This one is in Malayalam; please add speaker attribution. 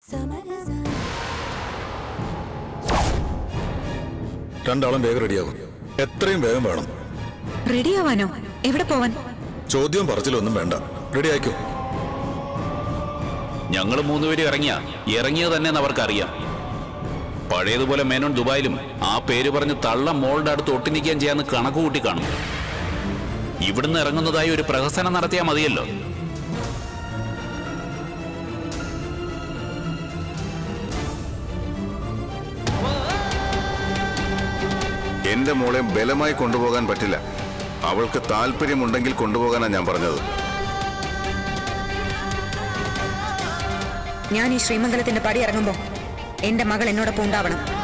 Speaker 1: രണ്ടാളും വേഗം റെഡിയാകും എത്രയും വേഗം വേണം
Speaker 2: റെഡിയാവാനോ എവിടെ പോവാൻ
Speaker 1: ചോദ്യവും പറച്ചിലൊന്നും വേണ്ട റെഡി ആയിക്കോ
Speaker 3: ഞങ്ങൾ മൂന്നുപേരും ഇറങ്ങിയ ഇറങ്ങിയത് തന്നെ അവർക്കറിയാം പഴയതുപോലെ മേനോൻ ദുബായിലും ആ പേര് പറഞ്ഞ് തള്ള മോളുടെ അടുത്ത് ഒട്ടിനിക്കാൻ ചെയ്യാന്ന് കണക്ക് കൂട്ടി കാണും ഇവിടുന്ന് ഇറങ്ങുന്നതായി ഒരു പ്രഹസനം നടത്തിയാൽ മതിയല്ലോ
Speaker 4: എന്റെ മോളെ ബലമായി കൊണ്ടുപോകാൻ പറ്റില്ല അവൾക്ക് താല്പര്യമുണ്ടെങ്കിൽ കൊണ്ടുപോകാനാണ് ഞാൻ പറഞ്ഞത്
Speaker 2: ഞാൻ ഈ ശ്രീമംഗലത്തിന്റെ പടി ഇറങ്ങുമ്പോ എന്റെ മകൾ എന്നോടൊപ്പം ഉണ്ടാവണം